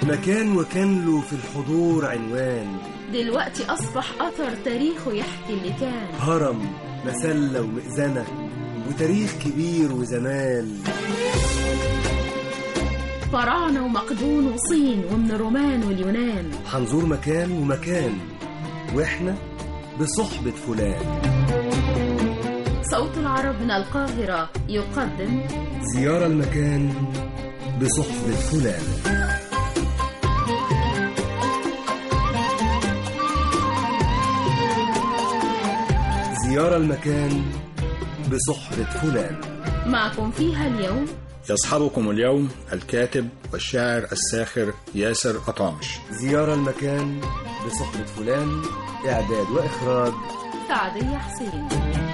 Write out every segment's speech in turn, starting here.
مكان وكان له في الحضور عنوان دلوقتي أصبح أثر تاريخه يحكي اللي كان هرم مسلة ومئذنة وتاريخ كبير وزمان فراعنة ومقدون وصين ومن الرومان واليونان هنزور مكان ومكان واحنا بصحبة فلان صوت العرب من القاهرة يقدم زيارة المكان بصحبة فلان زيارة المكان بصحبة فلان معكم فيها اليوم يصحبكم اليوم الكاتب والشاعر الساخر ياسر أطامش زيارة المكان بصحبة فلان إعداد وإخراج سعدية حسين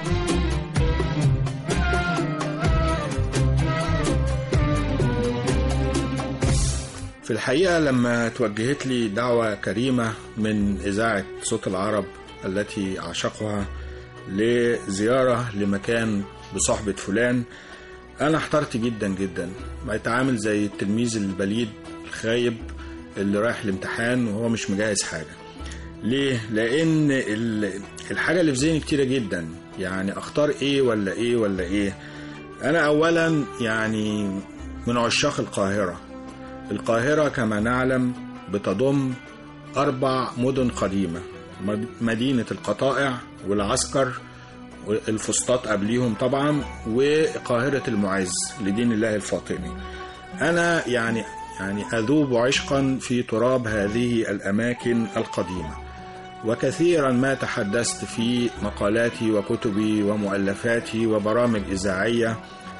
في الحقيقة لما توجهت لي دعوة كريمة من إذاعة صوت العرب التي أعشقها لزيارة لمكان بصحبة فلان أنا احترت جدا جدا بيتعامل زي التلميذ البليد الخايب اللي رايح الامتحان وهو مش مجهز حاجة ليه؟ لأن ال- الحاجة اللي في ذهني كتيرة جدا يعني أختار إيه ولا إيه ولا إيه أنا أولا يعني من عشاق القاهرة القاهرة كما نعلم بتضم أربع مدن قديمة مد- مدينة القطائع والعسكر والفسطاط قبليهم طبعا وقاهرة المعز لدين الله الفاطمي أنا يعني يعني أذوب عشقا في تراب هذه الأماكن القديمة وكثيرا ما تحدثت في مقالاتي وكتبي ومؤلفاتي وبرامج إذاعية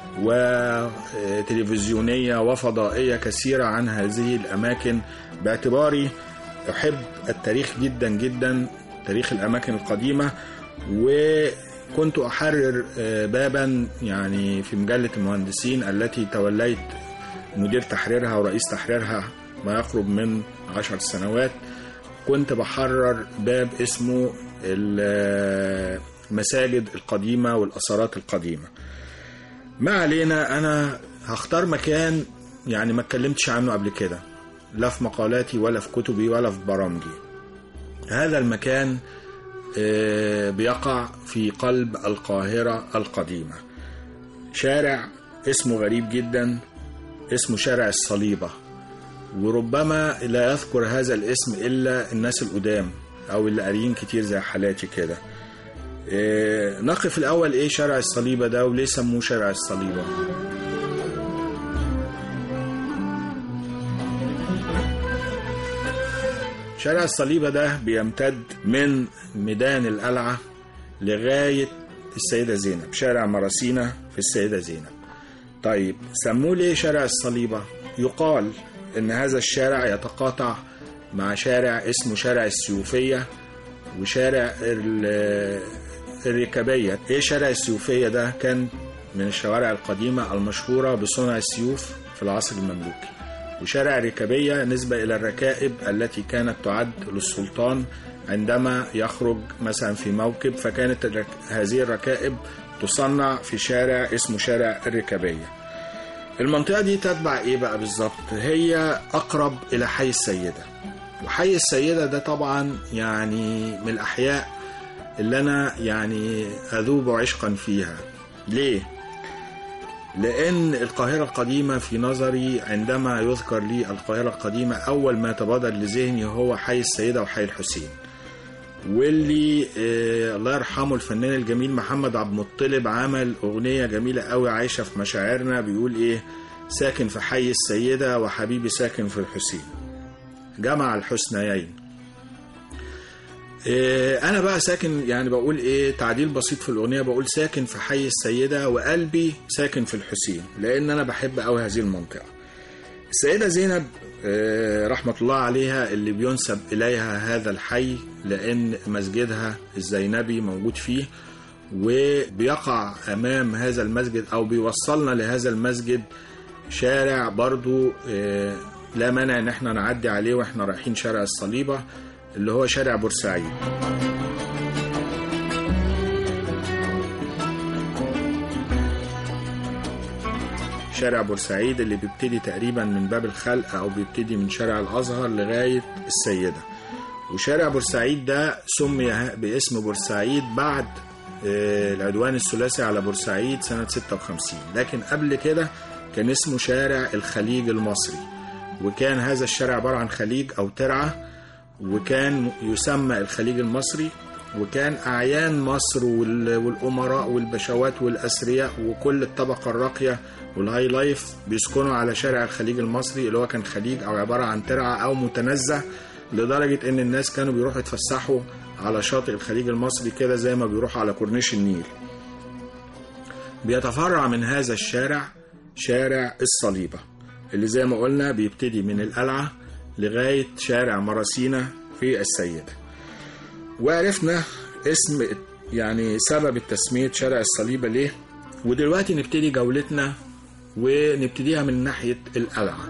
وتلفزيونية وفضائية كثيرة عن هذه الأماكن باعتباري أحب التاريخ جدا جدا تاريخ الأماكن القديمة وكنت أحرر آه، بابا يعني في مجلة المهندسين التي توليت مدير تحريرها ورئيس تحريرها ما يقرب من عشر سنوات كنت بحرر باب اسمه المساجد القديمة والأثارات القديمة ما علينا أنا هختار مكان يعني ما اتكلمتش عنه قبل كده لا في مقالاتي ولا في كتبي ولا في برامجي هذا المكان آه، بيقع في قلب القاهرة القديمة شارع اسمه غريب جدا اسمه شارع الصليبة وربما لا يذكر هذا الاسم إلا الناس القدام أو اللي قاريين كتير زي حالاتي كده آه، نقف الأول إيه شارع الصليبة ده وليه سموه شارع الصليبة شارع الصليبة ده بيمتد من ميدان القلعة لغاية السيدة زينب شارع مراسينا في السيدة زينب طيب سموه ليه شارع الصليبة يقال ان هذا الشارع يتقاطع مع شارع اسمه شارع السيوفية وشارع ال- الركابية ايه شارع السيوفية ده كان من الشوارع القديمة المشهورة بصنع السيوف في العصر المملوكي وشارع الركابية نسبة إلى الركائب التي كانت تعد للسلطان عندما يخرج مثلا في موكب فكانت الرك... هذه الركائب تصنع في شارع اسمه شارع الركابية المنطقة دي تتبع ايه بقى بالظبط هي أقرب إلى حي السيدة وحي السيدة ده طبعا يعني من الأحياء اللي أنا يعني أذوب عشقا فيها ليه؟ لأن القاهرة القديمة في نظري عندما يذكر لي القاهرة القديمة أول ما تبادر لذهني هو حي السيدة وحي الحسين واللي آه الله يرحمه الفنان الجميل محمد عبد المطلب عمل أغنية جميلة قوي عايشة في مشاعرنا بيقول إيه ساكن في حي السيدة وحبيبي ساكن في الحسين جمع الحسنيين إيه، انا بقى ساكن يعني بقول ايه تعديل بسيط في الاغنيه بقول ساكن في حي السيده وقلبي ساكن في الحسين لان انا بحب قوي هذه المنطقه السيده زينب آه، رحمه الله عليها اللي بينسب اليها هذا الحي لان مسجدها الزينبي موجود فيه وبيقع امام هذا المسجد او بيوصلنا لهذا المسجد شارع برضو آه، لا مانع ان احنا نعدي عليه واحنا رايحين شارع الصليبه اللي هو شارع بورسعيد شارع بورسعيد اللي بيبتدي تقريبا من باب الخلق أو بيبتدي من شارع الأزهر لغاية السيدة وشارع بورسعيد ده سمي باسم بورسعيد بعد آه، العدوان الثلاثي على بورسعيد سنة 56 لكن قبل كده كان اسمه شارع الخليج المصري وكان هذا الشارع عبارة عن خليج أو ترعة وكان يسمى الخليج المصري وكان أعيان مصر وال- والأمراء والبشوات والأثرياء وكل الطبقة الراقية والهاي لايف بيسكنوا على شارع الخليج المصري اللي هو كان خليج أو عبارة عن ترعة أو متنزه لدرجة إن الناس كانوا بيروحوا يتفسحوا على شاطئ الخليج المصري كده زي ما بيروحوا على كورنيش النيل بيتفرع من هذا الشارع شارع الصليبة اللي زي ما قلنا بيبتدي من القلعة لغاية شارع مراسينا في السيدة وعرفنا اسم يعني سبب التسمية شارع الصليبة ليه ودلوقتي نبتدي جولتنا ونبتديها من ناحية القلعة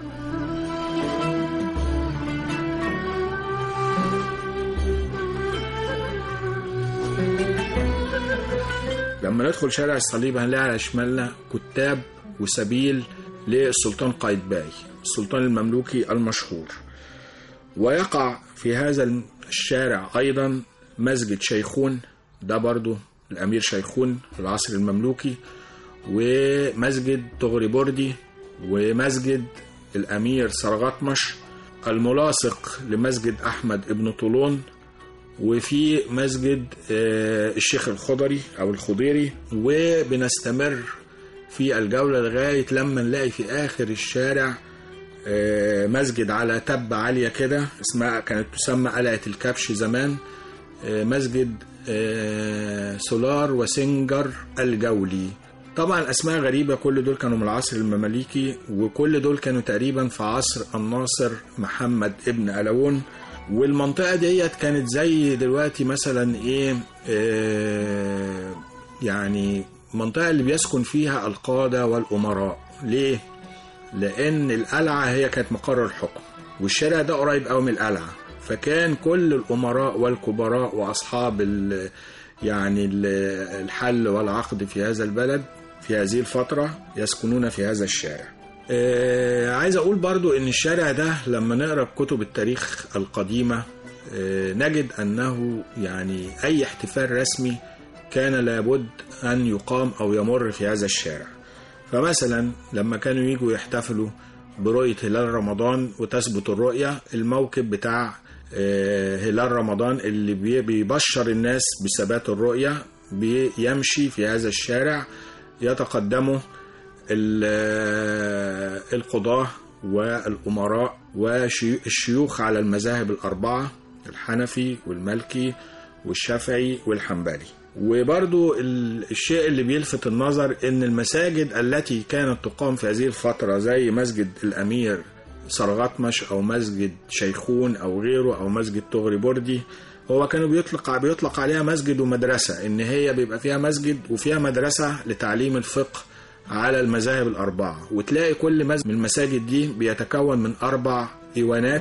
لما ندخل شارع الصليب هنلاقي على شمالنا كتاب وسبيل للسلطان قايتباي السلطان المملوكي المشهور ويقع في هذا الشارع أيضا مسجد شيخون ده برضو الأمير شيخون في العصر المملوكي ومسجد طغري بوردي ومسجد الأمير سرغطمش الملاصق لمسجد أحمد ابن طولون وفي مسجد آه، الشيخ الخضري او الخضيري وبنستمر في الجولة لغاية لما نلاقي في آخر الشارع آه، مسجد على تبة عالية كده اسمها كانت تسمى قلعة الكبش زمان آه، مسجد آه، سولار وسنجر الجولي طبعا اسماء غريبه كل دول كانوا من العصر المماليكي وكل دول كانوا تقريبا في عصر الناصر محمد ابن ألوون والمنطقه ديت كانت زي دلوقتي مثلا ايه آه يعني منطقه اللي بيسكن فيها القاده والامراء ليه لان القلعه هي كانت مقر الحكم والشارع ده قريب قوي من القلعه فكان كل الامراء والكبراء واصحاب ال يعني ال- الحل والعقد في هذا البلد في هذه الفترة يسكنون في هذا الشارع آه عايز أقول برضو إن الشارع ده لما نقرأ كتب التاريخ القديمة آه نجد أنه يعني أي احتفال رسمي كان لابد أن يقام أو يمر في هذا الشارع فمثلا لما كانوا يجوا يحتفلوا برؤية هلال رمضان وتثبت الرؤية الموكب بتاع آه، هلال رمضان اللي بي- بيبشر الناس بثبات الرؤية بيمشي في هذا الشارع يتقدمه ال- آه، القضاة والأمراء والشيوخ على المذاهب الأربعة الحنفي والمالكي والشافعي والحنبلي وبرضو ال- الشيء اللي بيلفت النظر ان المساجد التي كانت تقام في هذه الفترة زي مسجد الامير سرغطمش او مسجد شيخون او غيره او مسجد طغري بوردي هو كانوا بيطلق بيطلق عليها مسجد ومدرسة ان هي بيبقى فيها مسجد وفيها مدرسة لتعليم الفقه على المذاهب الأربعة وتلاقي كل مسجد من المساجد دي بيتكون من أربع إيوانات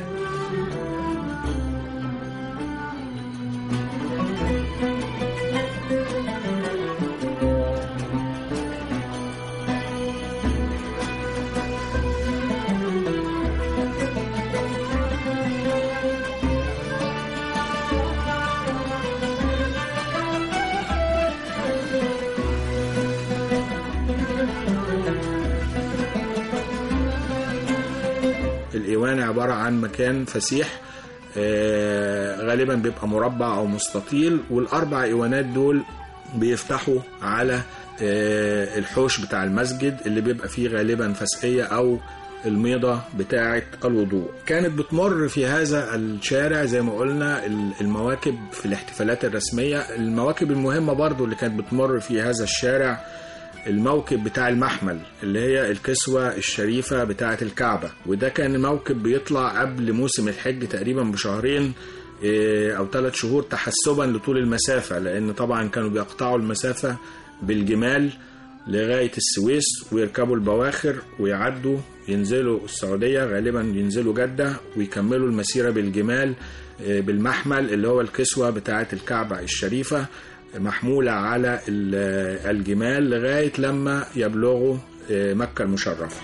الإيوان عبارة عن مكان فسيح آه، غالبا بيبقى مربع أو مستطيل والأربع إيوانات دول بيفتحوا على آه، الحوش بتاع المسجد اللي بيبقى فيه غالبا فسقية أو الميضة بتاعة الوضوء كانت بتمر في هذا الشارع زي ما قلنا ال- المواكب في الاحتفالات الرسمية المواكب المهمة برضو اللي كانت بتمر في هذا الشارع الموكب بتاع المحمل اللي هي الكسوة الشريفة بتاعة الكعبة وده كان الموكب بيطلع قبل موسم الحج تقريبا بشهرين إيه، أو ثلاث شهور تحسبا لطول المسافة لأن طبعا كانوا بيقطعوا المسافة بالجمال لغاية السويس ويركبوا البواخر ويعدوا ينزلوا السعودية غالبا ينزلوا جدة ويكملوا المسيرة بالجمال إيه، بالمحمل اللي هو الكسوة بتاعة الكعبة الشريفة محمولة على ال- الجمال لغاية لما يبلغوا آه، مكة المشرفة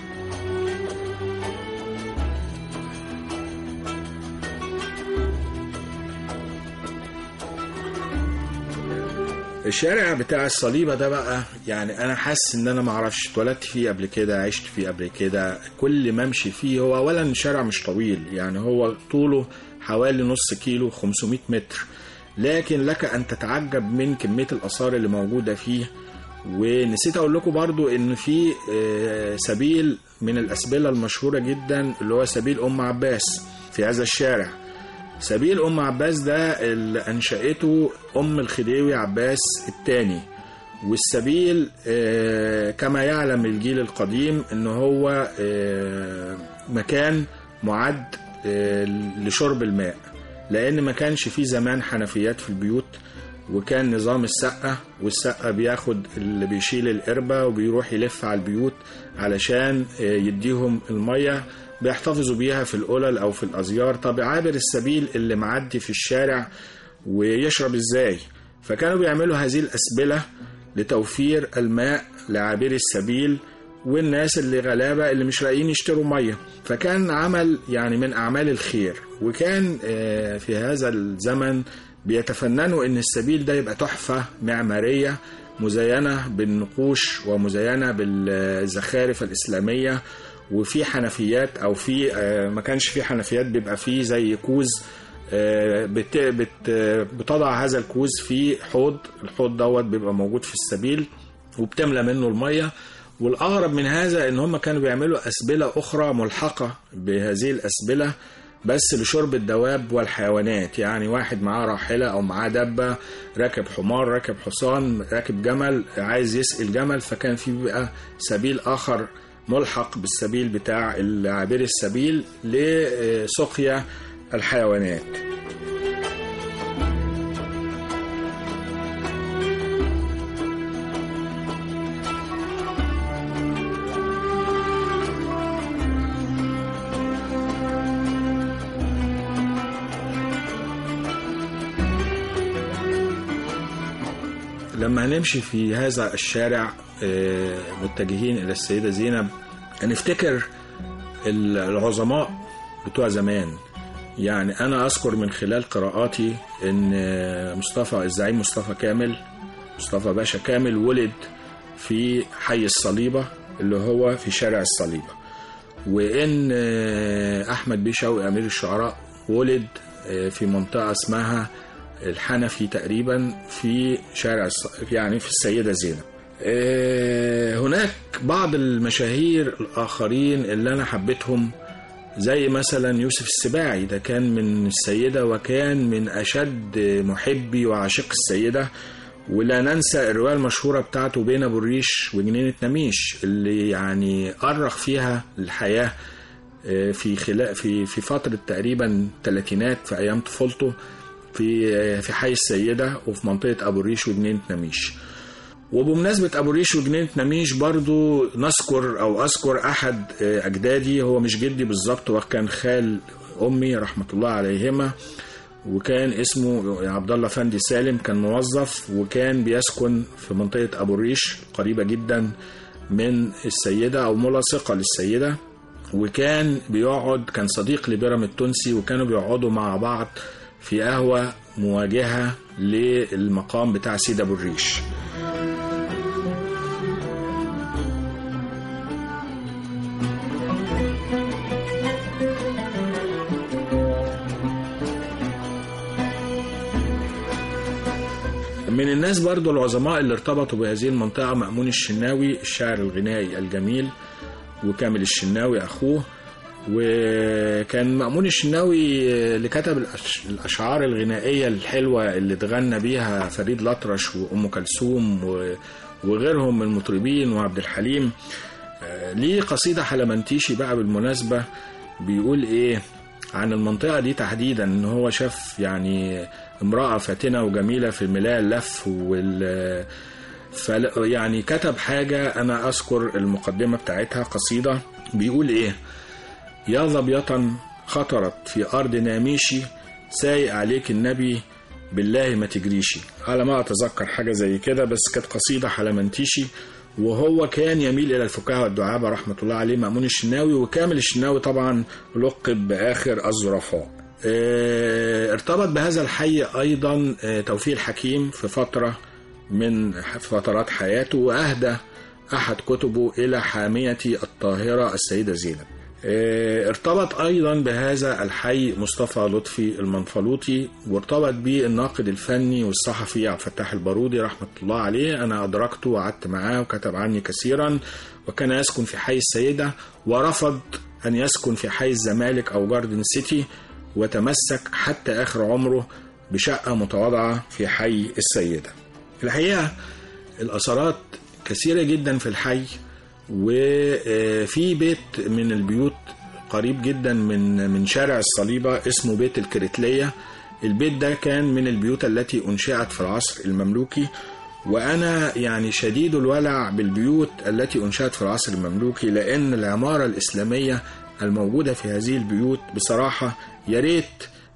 الشارع بتاع الصليبة ده بقى يعني أنا حاسس إن أنا معرفش اتولدت فيه قبل كده عشت فيه قبل كده كل ما أمشي فيه هو أولا شارع مش طويل يعني هو طوله حوالي نص كيلو 500 متر لكن لك أن تتعجب من كمية الآثار اللي موجودة فيه ونسيت أقول لكم برضو إن في آه، سبيل من الأسبلة المشهورة جدا اللي هو سبيل أم عباس في هذا الشارع سبيل أم عباس ده اللي أنشأته أم الخديوي عباس الثاني والسبيل آه، كما يعلم الجيل القديم إن هو آه، مكان معد آه، لشرب الماء لأن ما كانش فيه زمان حنفيات في البيوت وكان نظام السقة والسقة بياخد اللي بيشيل القربة وبيروح يلف على البيوت علشان آه، يديهم المية بيحتفظوا بيها في القلل أو في الأزيار طب عابر السبيل اللي معدي في الشارع ويشرب إزاي فكانوا بيعملوا هذه الأسبلة لتوفير الماء لعابري السبيل والناس اللي غلابة اللي مش لاقيين يشتروا مية فكان عمل يعني من أعمال الخير وكان آه، في هذا الزمن بيتفننوا ان السبيل ده يبقى تحفة معمارية مزينة بالنقوش ومزينة بالزخارف الإسلامية وفي حنفيات أو في آه، ما كانش في حنفيات بيبقى فيه زي كوز آه، بت بت بتضع هذا الكوز في حوض الحوض دوت بيبقى موجود في السبيل وبتملى منه المية والأغرب من هذا إن هم كانوا بيعملوا أسبلة أخرى ملحقة بهذه الأسبلة بس لشرب الدواب والحيوانات يعني واحد معاه راحلة أو معاه دبة راكب حمار راكب حصان راكب جمل عايز يسقي الجمل فكان في بقى سبيل آخر ملحق بالسبيل بتاع عابري السبيل لسقيا الحيوانات لما هنمشي في هذا الشارع آه، متجهين إلى السيدة زينب هنفتكر ال- العظماء بتوع زمان يعني أنا أذكر من خلال قراءاتي إن آه، مصطفى الزعيم مصطفى كامل مصطفى باشا كامل ولد في حي الصليبة اللي هو في شارع الصليبة وإن آه، أحمد بيه شوقي أمير الشعراء ولد آه، في منطقة اسمها الحنفي تقريبا في شارع الص- يعني في السيدة زينب آه، هناك بعض المشاهير الآخرين اللي أنا حبيتهم زي مثلا يوسف السباعي ده كان من السيدة وكان من أشد محبي وعاشق السيدة ولا ننسى الرواية المشهورة بتاعته بين أبو الريش وجنينة نميش اللي يعني أرخ فيها الحياة آه، في خلال في في فترة تقريبا الثلاثينات في أيام طفولته في آه، في حي السيدة وفي منطقة أبو الريش وجنينة نميش وبمناسبة أبو الريش وجنينة نميش برضو نذكر أو أذكر أحد آه، أجدادي هو مش جدي بالظبط هو كان خال أمي رحمة الله عليهما وكان اسمه عبد الله فندي سالم كان موظف وكان بيسكن في منطقة أبو الريش قريبة جدا من السيدة أو ملاصقة للسيدة وكان بيقعد كان صديق لبيرام التونسي وكانوا بيقعدوا مع بعض في قهوة مواجهة للمقام بتاع سيد أبو الريش من الناس برضو العظماء اللي ارتبطوا بهذه المنطقة مأمون الشناوي الشاعر الغنائي الجميل وكامل الشناوي أخوه وكان مأمون الشناوي اللي كتب الأش- الأشعار الغنائية الحلوة اللي اتغنى بيها فريد الأطرش وأم كلثوم و- وغيرهم من المطربين وعبد الحليم آه، ليه قصيدة حلمنتيشي بقى بالمناسبة بيقول إيه عن المنطقة دي تحديدا إن هو شاف يعني امرأة فاتنة وجميلة في ملاء اللف وال فل... يعني كتب حاجة أنا أذكر المقدمة بتاعتها قصيدة بيقول إيه يا ظبية خطرت في أرض ناميشي سايق عليك النبي بالله ما تجريشي على ما أتذكر حاجة زي كده بس كانت قصيدة حلمنتيشي وهو كان يميل إلى الفكاهة والدعابة رحمة الله عليه مأمون الشناوي وكامل الشناوي طبعا لقب بآخر الظرفاء آه، ارتبط بهذا الحي أيضا آه، توفيق الحكيم في فترة من فترات حياته وأهدى أحد كتبه إلى حامية الطاهرة السيدة زينب آه، ارتبط أيضا بهذا الحي مصطفى لطفي المنفلوطي وارتبط به الناقد الفني والصحفي عبد الفتاح البارودي رحمة الله عليه أنا أدركته وقعدت معاه وكتب عني كثيرا وكان يسكن في حي السيدة ورفض أن يسكن في حي الزمالك أو جاردن سيتي وتمسك حتى آخر عمره بشقة متواضعة في حي السيدة الحقيقة الأثارات كثيرة جدا في الحي وفي بيت من البيوت قريب جدا من من شارع الصليبة اسمه بيت الكريتلية البيت ده كان من البيوت التي أنشئت في العصر المملوكي وأنا يعني شديد الولع بالبيوت التي أنشأت في العصر المملوكي لأن العمارة الإسلامية الموجودة في هذه البيوت بصراحة يا ريت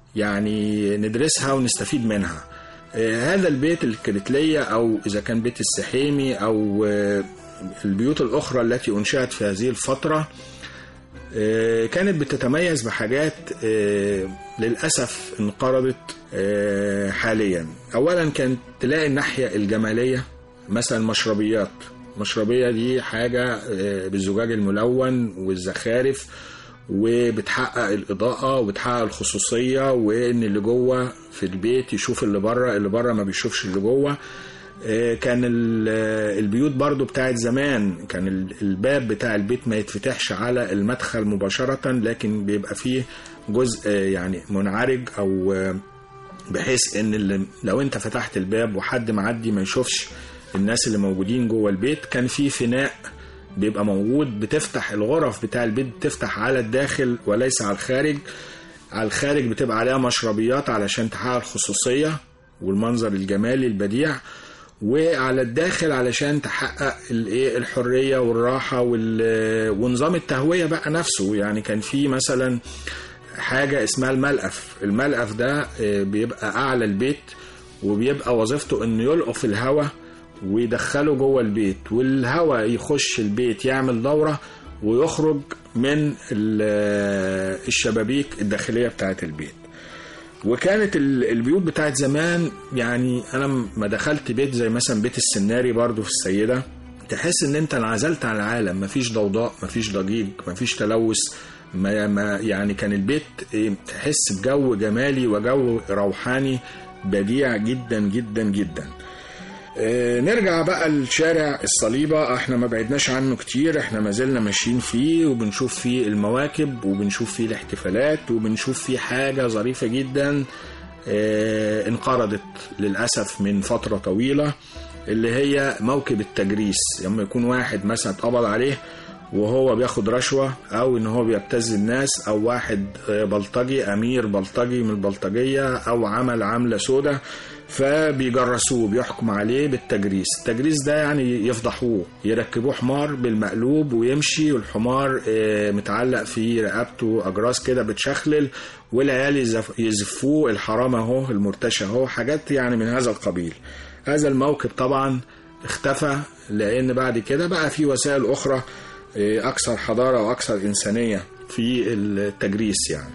يعني ندرسها ونستفيد منها آه، هذا البيت الكريتلية أو إذا كان بيت السحيمي أو آه، البيوت الأخرى التي أنشأت في هذه الفترة آه، كانت بتتميز بحاجات آه، للأسف انقرضت آه، حاليا أولا كانت تلاقي الناحية الجمالية مثلا مشربيات مشربية دي حاجة آه، بالزجاج الملون والزخارف وبتحقق الإضاءة وبتحقق الخصوصية وإن اللي جوه في البيت يشوف اللي بره اللي بره ما بيشوفش اللي جوه آه، كان ال- آه، البيوت برضو بتاعت زمان كان ال- الباب بتاع البيت ما يتفتحش على المدخل مباشرة لكن بيبقى فيه جزء آه، يعني منعرج أو آه، بحيث ان اللي لو انت فتحت الباب وحد معدي ما يشوفش الناس اللي موجودين جوه البيت كان في فناء بيبقى موجود بتفتح الغرف بتاع البيت بتفتح على الداخل وليس على الخارج على الخارج بتبقى عليها مشربيات علشان تحقق الخصوصية والمنظر الجمالي البديع وعلى الداخل علشان تحقق الايه الحريه والراحه وال- ونظام التهويه بقى نفسه يعني كان في مثلا حاجه اسمها الملقف الملقف ده آه، بيبقى اعلى البيت وبيبقى وظيفته انه يلقف الهواء ويدخله جوه البيت والهواء يخش البيت يعمل دوره ويخرج من ال- الشبابيك الداخليه بتاعه البيت وكانت ال- البيوت بتاعت زمان يعني انا م- ما دخلت بيت زي مثلا بيت السناري برضو في السيده تحس ان انت انعزلت عن العالم مفيش ضوضاء مفيش ضجيج مفيش تلوث ما ما يعني كان البيت إيه، تحس بجو جمالي وجو روحاني بديع جدا جدا جدا آه، نرجع بقى لشارع الصليبة احنا ما بعدناش عنه كتير احنا ما زلنا ماشيين فيه وبنشوف فيه المواكب وبنشوف فيه الاحتفالات وبنشوف فيه حاجة ظريفة جدا اه انقرضت للأسف من فترة طويلة اللي هي موكب التجريس لما يكون واحد مثلا اتقبض عليه وهو بياخد رشوة أو إن هو بيبتز الناس أو واحد آه، بلطجي أمير بلطجي من البلطجية أو عمل عملة سودة فبيجرسوه بيحكم عليه بالتجريس التجريس ده يعني يفضحوه يركبوه حمار بالمقلوب ويمشي والحمار آه، متعلق في رقبته أجراس كده بتشخلل والعيال يزف- يزفوه الحرام اهو المرتشى اهو حاجات يعني من هذا القبيل هذا الموكب طبعا اختفى لأن بعد كده بقى في وسائل أخرى آه، أكثر حضارة وأكثر إنسانية في التجريس يعني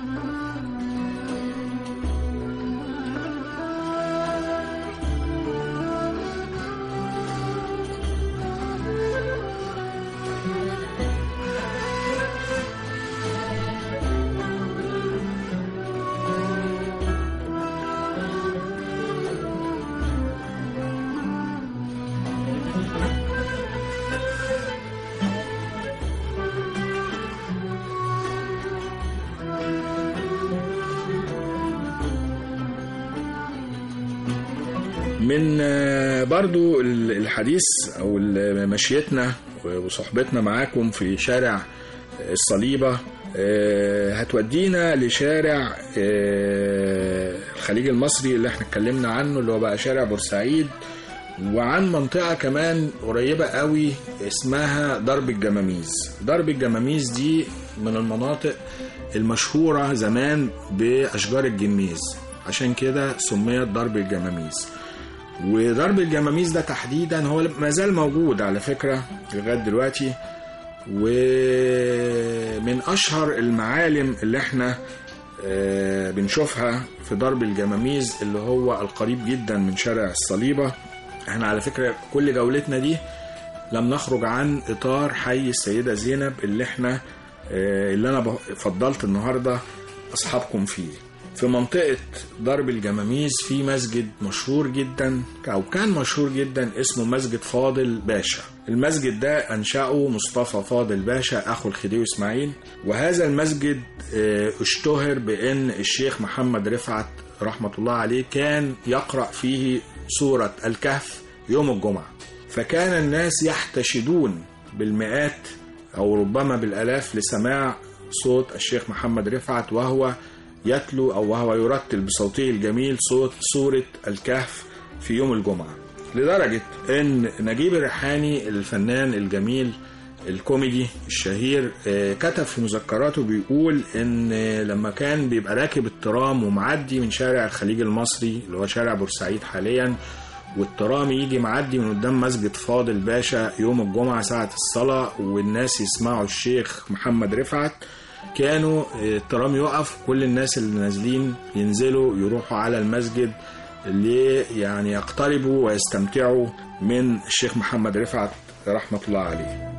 من آه، برضو ال- الحديث او ال- مشيتنا وصحبتنا معاكم في شارع الصليبة آه، هتودينا لشارع آه، الخليج المصري اللي احنا اتكلمنا عنه اللي هو بقى شارع بورسعيد وعن منطقة كمان قريبة قوي اسمها درب الجماميز درب الجماميز دي من المناطق المشهورة زمان بأشجار الجميز عشان كده سميت درب الجماميز وضرب الجماميس ده تحديدا هو ما زال موجود على فكرة لغاية دلوقتي ومن أشهر المعالم اللي احنا آه، بنشوفها في ضرب الجماميز اللي هو القريب جدا من شارع الصليبة احنا على فكرة كل جولتنا دي لم نخرج عن إطار حي السيدة زينب اللي احنا آه، اللي أنا فضلت النهاردة أصحابكم فيه في منطقة ضرب الجماميز في مسجد مشهور جدا أو كان مشهور جدا اسمه مسجد فاضل باشا المسجد ده أنشأه مصطفى فاضل باشا أخو الخديوي إسماعيل وهذا المسجد آه، اشتهر بأن الشيخ محمد رفعت رحمة الله عليه كان يقرأ فيه سورة الكهف يوم الجمعة فكان الناس يحتشدون بالمئات أو ربما بالآلاف لسماع صوت الشيخ محمد رفعت وهو يتلو أو وهو يرتل بصوته الجميل صوت سورة الكهف في يوم الجمعة لدرجة أن نجيب الريحاني الفنان الجميل الكوميدي الشهير آه، كتب في مذكراته بيقول ان لما كان بيبقى راكب الترام ومعدي من شارع الخليج المصري اللي هو شارع بورسعيد حاليا والترام يجي معدي من قدام مسجد فاضل باشا يوم الجمعة ساعة الصلاة والناس يسمعوا الشيخ محمد رفعت كانوا آه، الترام يقف كل الناس اللي نازلين ينزلوا يروحوا على المسجد اللي يعني يقتربوا ويستمتعوا من الشيخ محمد رفعت رحمة الله عليه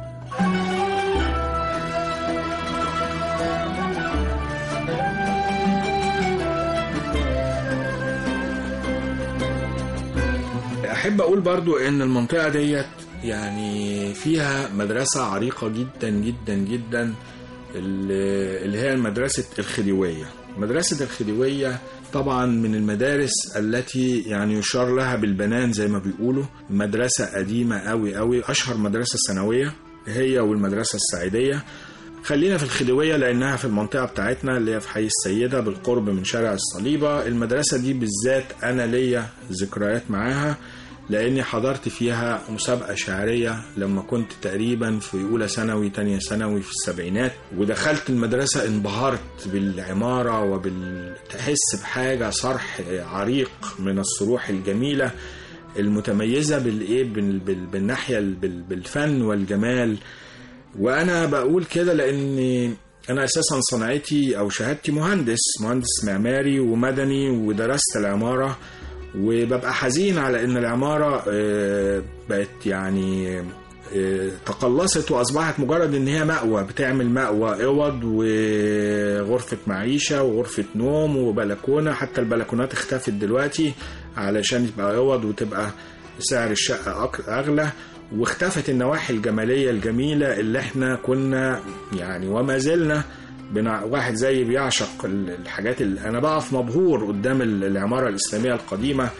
احب اقول برضو ان المنطقه ديت يعني فيها مدرسه عريقه جدا جدا جدا اللي اللي هي مدرسه الخديويه مدرسه الخديويه طبعا من المدارس التي يعني يشار لها بالبنان زي ما بيقولوا مدرسه قديمه قوي قوي اشهر مدرسه ثانويه هي والمدرسه السعيديه خلينا في الخديويه لانها في المنطقه بتاعتنا اللي هي في حي السيده بالقرب من شارع الصليبه المدرسه دي بالذات انا ليا ذكريات معاها لاني حضرت فيها مسابقه شعريه لما كنت تقريبا في اولى ثانوي تانية ثانوي في السبعينات ودخلت المدرسه انبهرت بالعماره وبالتحس بحاجه صرح عريق من الصروح الجميله المتميزه بالايه بال- بال- بالناحيه بال- بالفن والجمال وانا بقول كده لاني انا اساسا صنعتي او شهادتي مهندس مهندس معماري ومدني ودرست العماره وببقى حزين على ان العماره آه، بقت يعني آه، تقلصت واصبحت مجرد ان هي مأوى بتعمل مأوى اوض وغرفه معيشه وغرفه نوم وبلكونه حتى البلكونات اختفت دلوقتي علشان تبقى اوض وتبقى سعر الشقه أك- اغلى واختفت النواحي الجماليه الجميله اللي احنا كنا يعني وما زلنا بنع... واحد زي بيعشق ال- الحاجات اللي انا بقف مبهور قدام ال- العماره الاسلاميه القديمه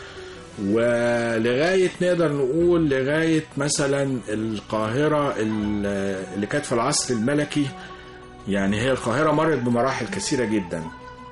ولغايه نقدر نقول لغايه مثلا القاهره ال- اللي كانت في العصر الملكي يعني هي القاهره مرت بمراحل كثيره جدا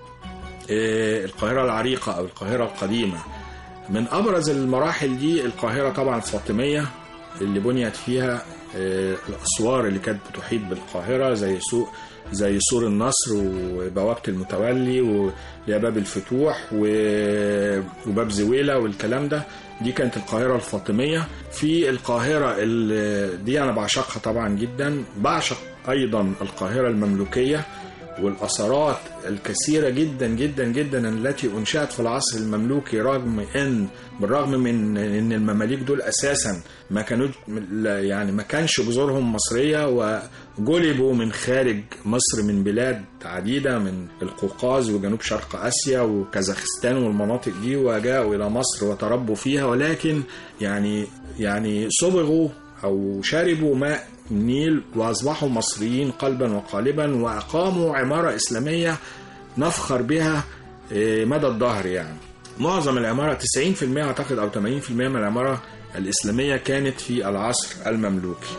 إيه، القاهره العريقه او القاهره القديمه من ابرز المراحل دي القاهره طبعا الفاطميه اللي بنيت فيها آه، الاسوار اللي كانت بتحيط بالقاهره زي سوق زي سور النصر وبوابه المتولي ويا باب الفتوح و- وباب زويله والكلام ده دي كانت القاهره الفاطميه في القاهره ال- دي انا بعشقها طبعا جدا بعشق ايضا القاهره المملوكيه والأثارات الكثيرة جدا جدا جدا التي أنشأت في العصر المملوكي رغم أن بالرغم من أن المماليك دول أساسا ما كانوا يعني ما كانش جذورهم مصرية وجلبوا من خارج مصر من بلاد عديدة من القوقاز وجنوب شرق آسيا وكازاخستان والمناطق دي وجاءوا إلى مصر وتربوا فيها ولكن يعني يعني صبغوا أو شربوا ماء النيل وأصبحوا مصريين قلبا وقالبا وأقاموا عمارة إسلامية نفخر بها إيه، مدى الظهر يعني معظم العمارة 90% أعتقد أو 80% من العمارة الإسلامية كانت في العصر المملوكي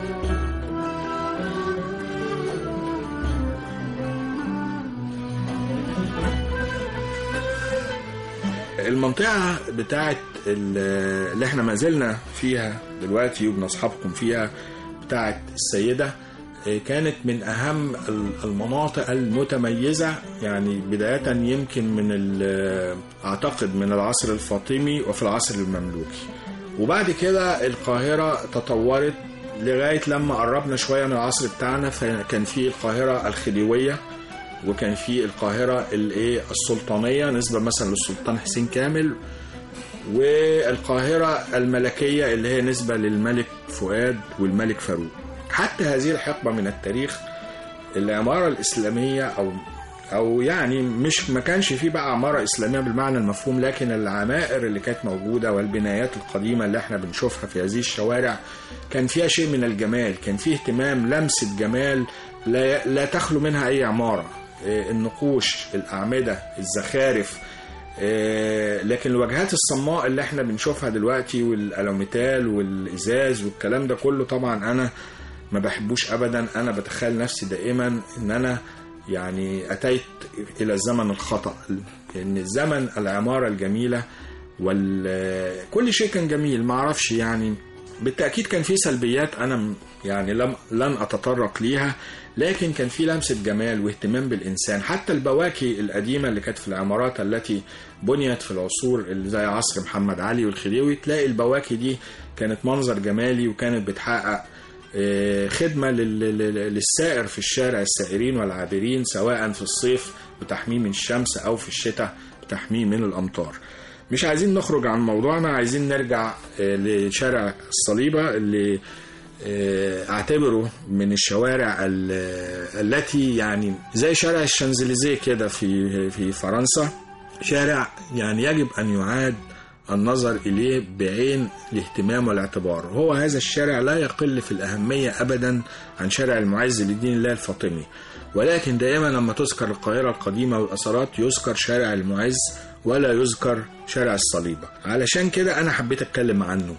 المنطقة بتاعت ال- اللي احنا ما زلنا فيها دلوقتي وبنصحابكم فيها بتاعت السيدة آه، كانت من أهم ال- المناطق المتميزة يعني بداية يمكن من ال- أعتقد من العصر الفاطمي وفي العصر المملوكي وبعد كده القاهرة تطورت لغاية لما قربنا شوية من العصر بتاعنا فكان في القاهرة الخديوية وكان في القاهرة الايه السلطانية نسبة مثلا للسلطان حسين كامل والقاهرة الملكية اللي هي نسبة للملك فؤاد والملك فاروق حتى هذه الحقبة من التاريخ العمارة الإسلامية أو أو يعني مش ما كانش فيه بقى عمارة إسلامية بالمعنى المفهوم لكن العمائر اللي كانت موجودة والبنايات القديمة اللي احنا بنشوفها في هذه الشوارع كان فيها شيء من الجمال كان فيه اهتمام لمسة جمال لا, لا تخلو منها أي عمارة إيه، النقوش الأعمدة الزخارف آه، لكن الواجهات الصماء اللي احنا بنشوفها دلوقتي والالوميتال والازاز والكلام ده كله طبعا انا ما بحبوش ابدا انا بتخيل نفسي دائما ان انا يعني اتيت الى الزمن الخطا ان الزمن العماره الجميله وكل شيء كان جميل ما اعرفش يعني بالتاكيد كان في سلبيات انا م- يعني لم لن اتطرق ليها لكن كان في لمسه جمال واهتمام بالانسان حتى البواكي القديمه اللي كانت في العمارات التي بنيت في العصور اللي زي عصر محمد علي والخديوي تلاقي البواكي دي كانت منظر جمالي وكانت بتحقق آه، خدمة لل- لل- للسائر في الشارع السائرين والعابرين سواء في الصيف بتحميه من الشمس أو في الشتاء بتحميه من الأمطار مش عايزين نخرج عن موضوعنا عايزين نرجع آه، لشارع الصليبة اللي آه، اعتبره من الشوارع ال- التي يعني زي شارع الشانزليزيه كده في في فرنسا شارع يعني يجب ان يعاد النظر اليه بعين الاهتمام والاعتبار هو هذا الشارع لا يقل في الاهميه ابدا عن شارع المعز لدين الله الفاطمي ولكن دائما لما تذكر القاهره القديمه والاثارات يذكر شارع المعز ولا يذكر شارع الصليبه علشان كده انا حبيت اتكلم عنه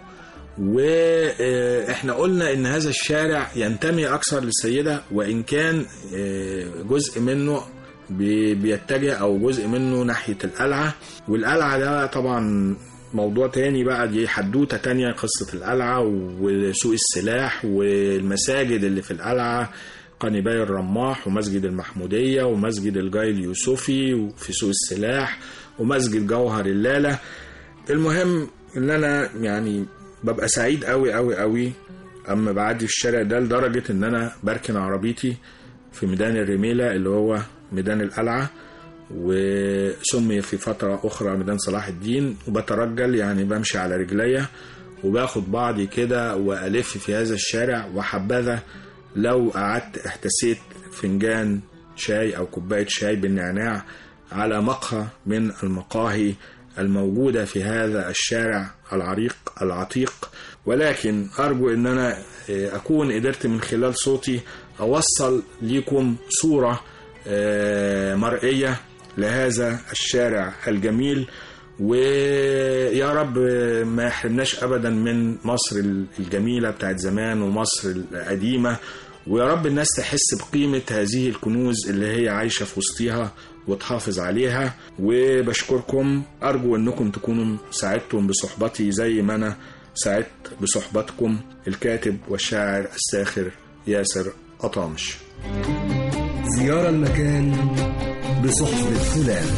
واحنا قلنا ان هذا الشارع ينتمي اكثر للسيده وان كان آه، جزء منه بي- بيتجه او جزء منه ناحيه القلعه والقلعه ده طبعا موضوع تاني بقى دي حدوته تانية قصه القلعه وسوق السلاح والمساجد اللي في القلعه قنباي الرماح ومسجد المحموديه ومسجد الجاي اليوسفي وفي سوق السلاح ومسجد جوهر اللالة المهم ان انا يعني ببقى سعيد قوي قوي قوي اما بعدي في الشارع ده لدرجه ان انا بركن عربيتي في ميدان الرميله اللي هو ميدان القلعه وسمي في فتره اخرى ميدان صلاح الدين وبترجل يعني بمشي على رجليا وباخد بعضي كده والف في هذا الشارع وحبذا لو قعدت احتسيت فنجان شاي او كوبايه شاي بالنعناع على مقهى من المقاهي الموجودة في هذا الشارع العريق العتيق ولكن أرجو أن أنا آه، أكون قدرت من خلال صوتي أوصل لكم صورة آه، مرئية لهذا الشارع الجميل ويا رب ما يحرمناش أبدا من مصر الجميلة بتاعت زمان ومصر القديمة ويا رب الناس تحس بقيمة هذه الكنوز اللي هي عايشة في وسطها وتحافظ عليها وبشكركم أرجو أنكم تكونوا ساعدتم بصحبتي زي ما أنا سعدت بصحبتكم الكاتب والشاعر الساخر ياسر أطامش زيارة المكان بصحبة فلان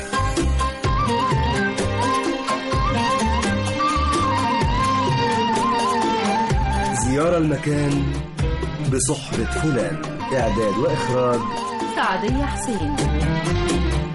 زيارة المكان بصحبة فلان إعداد وإخراج سعدية حسين